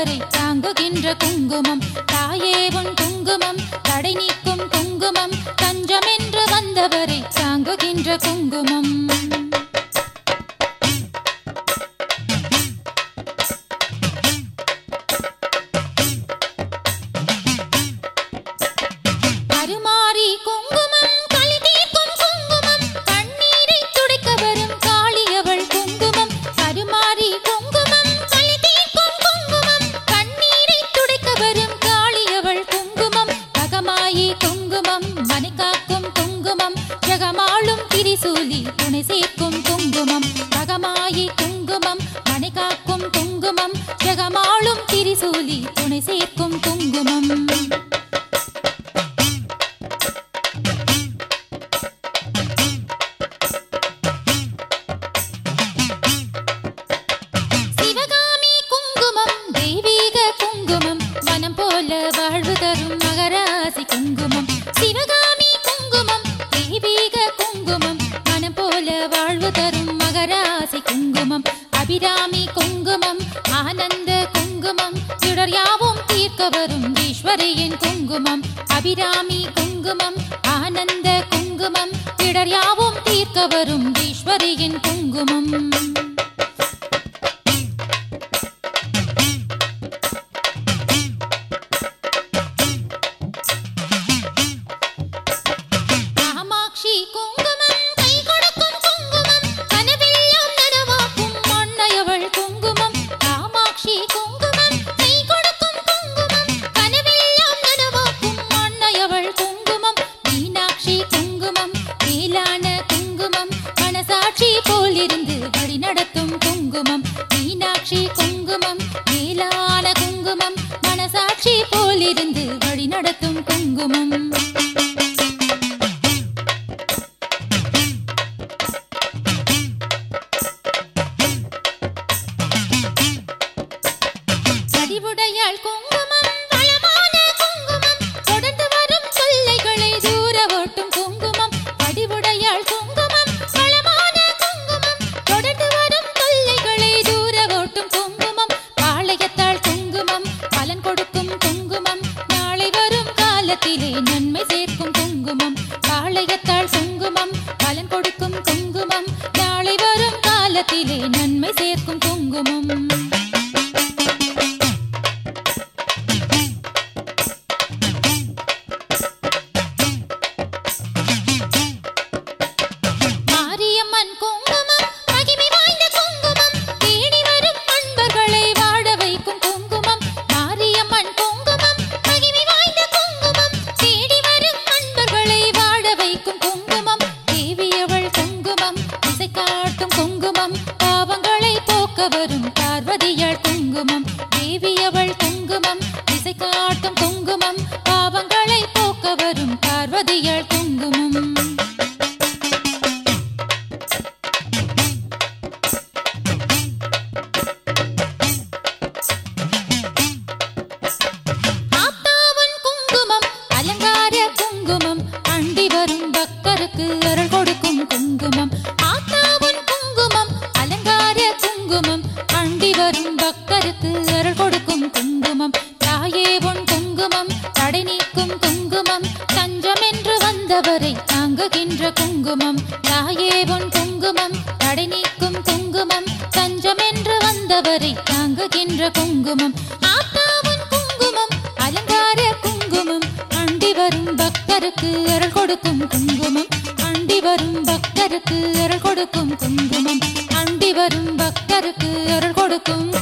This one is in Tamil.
வந்தவரை தாங்குகின்ற குங்குமம் தாயே உன் குங்குமம் தடை நீக்கும் குங்குமம் தஞ்சம் என்று வந்தவரை தாங்குகின்ற குங்குமம் கருமாரி குங்குமம் களி தீர்க்கும் குங்குமம் கண்ணீரை துடைக்க வரும் காளியவள் குங்குமம் கருமாரி குங்குமம் களி தீர்க்கும் குங்குமம் கண்ணீரை துடைக்க வரும் காளியவள் குங்குமம் தகமாயி குங்குமம் மணிக்காக்கும் குங்குமம் ஜெகமாளும் திரிசூலி துணை சேர்க்கும் குங்குமம் தகமாயி குங்குமம் மணிக்காக்கும் குங்குமம் ஜெகமாளும் திரிசூலி துணை சேர்க்கும் குங்குமம் சிவகாமி குங்குமம் தெய்வீக குங்குமம் மனம் போல வாழ்வு தரும் மகராசி குங்குமம் சிவகாமி குங்குமம் தெய்வீக குங்குமம் மனம் போல வாழ்வு தரும் மகராசி குங்குமம் அபிராமி குங்குமம் ஆனந்த குங்குமம் சுடர் யாவும் தீர்க்க வரும் ஈஸ்வரியின் குங்குமம் அபிராமி குங்குமம் ஆனந்த குங்குமம் இடர் யாவும் தீர்க்க வரும் ஈஸ்வரியின் குங்குமம் காமாட்சி குங்குமம் கை கொடுக்கும் குங்குமம் கனவெல்லாம் நனவாக்கும் மண்ணையவள் குங்குமம் காமாட்சி குங்குமம் கை கொடுக்கும் குங்குமம் கனவெல்லாம் நனவாக்கும் மண்ணையவள் குங்குமம் மீனாட்சி குங்குமம் மேலான குங்குமம் மனசாட்சி போலிருந்து வழி நடத்தும் குங்குமம் மீனாட்சி குங்குமம் மேலான குங்குமம் மனசாட்சி போலிருந்து வழி நடத்தும் குங்குமம் அறிவுடையாள் குங்குமம் வளமான குங்குமம் தொடர்ந்து வரும் தொல்லைகளை தூர ஓட்டும் குங்குமம் அறிவுடையாள் குங்குமம் வளமான குங்குமம் தொடர்ந்து வரும் தொல்லைகளை தூர ஓட்டும் குங்குமம் பாளையத்தாள் குங்குமம் பலன் கொடுக்கும் குங்குமம் நாளை வரும் காலத்திலே நன்மை சேர்க்கும் குங்குமம் பாளையத்தாள் குங்குமம் பலன் கொடுக்கும் குங்குமம் நாளை வரும் காலத்திலே நன்மை சேர்க்கும் குங்குமம் மாரியம்மன் குங்குமம் மகிமை வாய்ந்த குங்குமம் தேடி வரும் அன்பர்களை வாழ வைக்கும் குங்குமம் மாரியம்மன் குங்குமம் மகிமை வாய்ந்த குங்குமம் தேடி வரும் அன்பர்களை வாழ வைக்கும் குங்குமம் தேவியவள் குங்குமம் திசை காட்டும் குங்குமம் பாவங்களை போக்க வரும் பார்வதியாள் குங்குமம் தேவியவள் குங்குமம் திசை காட்டும் குங்குமம் பாவங்களை போக்க வரும் பார்வதியாள் குங்குமம் ஆத்தாவன் குங்குமம் அலங்கார குங்குமம் அண்டி வரும் பக்தருக்கு அருள் கொடுக்கும் குங்குமம் ஆத்தாவன் குங்குமம் அலங்கார குங்குமம் அண்டி வரும் பக்தருக்கு அருள் கொடுக்கும் குங்குமம் தாயே உன் குங்குமம் தடை நீக்கும் குங்குமம் தஞ்சம் என்று வந்தவரை தாங்குகின்ற குங்குமம் தாயே உன் குங்குமம் தடை நீக்கும் குங்குமம் தஞ்சம் என்று வந்தவரை தாங்குகின்ற குங்குமம் ஆத்தாவன் குங்குமம் அலங்கார குங்குமம் அண்டி வரும் பக்தருக்கு அருள் கொடுக்கும் குங்குமம் அண்டி வரும் பக்தருக்கு அருள் கொடுக்கும் குங்குமம் அண்டி வரும் பக்தருக்கு அருள் கொடுக்கும்